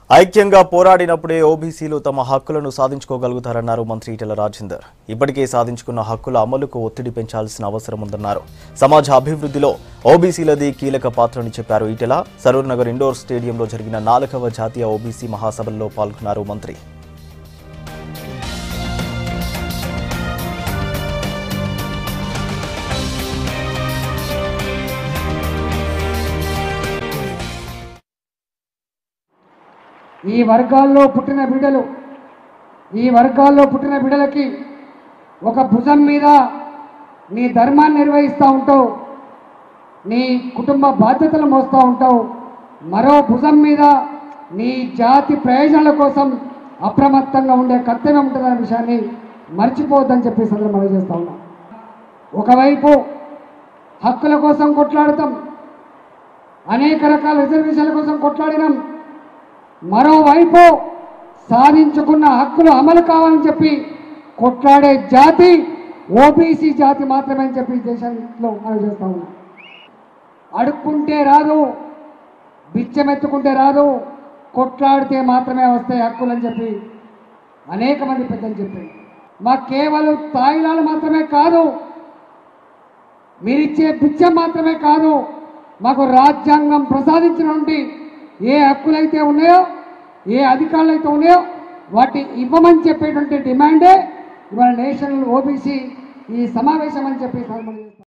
ఐక్యంగా పోరాడినప్పుడే ఓబీసీలు తమ హక్కులను సాధించుకోగలుగుతారన్నారు మంత్రి ఈటెల రాజేందర్ ఇప్పటికే సాధించుకున్న హక్కుల అమలుకు ఒత్తిడి పెంచాల్సిన అవసరం ఉందన్నారు సమాజ అభివృద్ధిలో ఓబీసీలది కీలక పాత్రని చెప్పారు ఈటెల సరూర్ నగర్ ఇండోర్ స్టేడియంలో జరిగిన నాలుగవ జాతీయ ఓబీసీ మహాసభల్లో పాల్గొన్నారు మంత్రి ఈ వర్గాల్లో పుట్టిన బిడ్డలు ఈ వర్గాల్లో పుట్టిన బిడ్డలకి ఒక భుజం మీద నీ ధర్మాన్ని నిర్వహిస్తూ ఉంటావు నీ కుటుంబ బాధ్యతలు మోస్తూ ఉంటావు మరో భుజం మీద నీ జాతి ప్రయోజనాల కోసం అప్రమత్తంగా ఉండే కర్తవ్యం ఉంటుందనే విషయాన్ని మర్చిపోవద్దని చెప్పేసి అందరూ మనం చేస్తూ ఉన్నాం ఒకవైపు హక్కుల కోసం కొట్లాడతాం అనేక రకాల రిజర్వేషన్ల కోసం కొట్లాడినాం మరోవైపు సాధించుకున్న హక్కులు అమలు కావాలని చెప్పి కొట్లాడే జాతి ఓబీసీ జాతి మాత్రమే అని చెప్పి ఈ దేశంలో మనం చేస్తా ఉన్నాం అడుక్కుంటే రాదు బిచ్చమెత్తుకుంటే రాదు కొట్లాడితే మాత్రమే వస్తాయి హక్కులు అని చెప్పి అనేక మంది పెద్దలు చెప్పారు మా కేవలం తాయిలాలు మాత్రమే కాదు మీరిచ్చే బిచ్చం మాత్రమే కాదు మాకు రాజ్యాంగం ప్రసాదించినటువంటి ఏ హక్కులైతే ఉన్నాయో ఏ అధికారులు అయితే ఉన్నాయో వాటి ఇవ్వమని చెప్పేటువంటి డిమాండే ఇవాళ నేషనల్ ఓబీసీ ఈ సమావేశం అని చెప్పి మనం చేస్తాం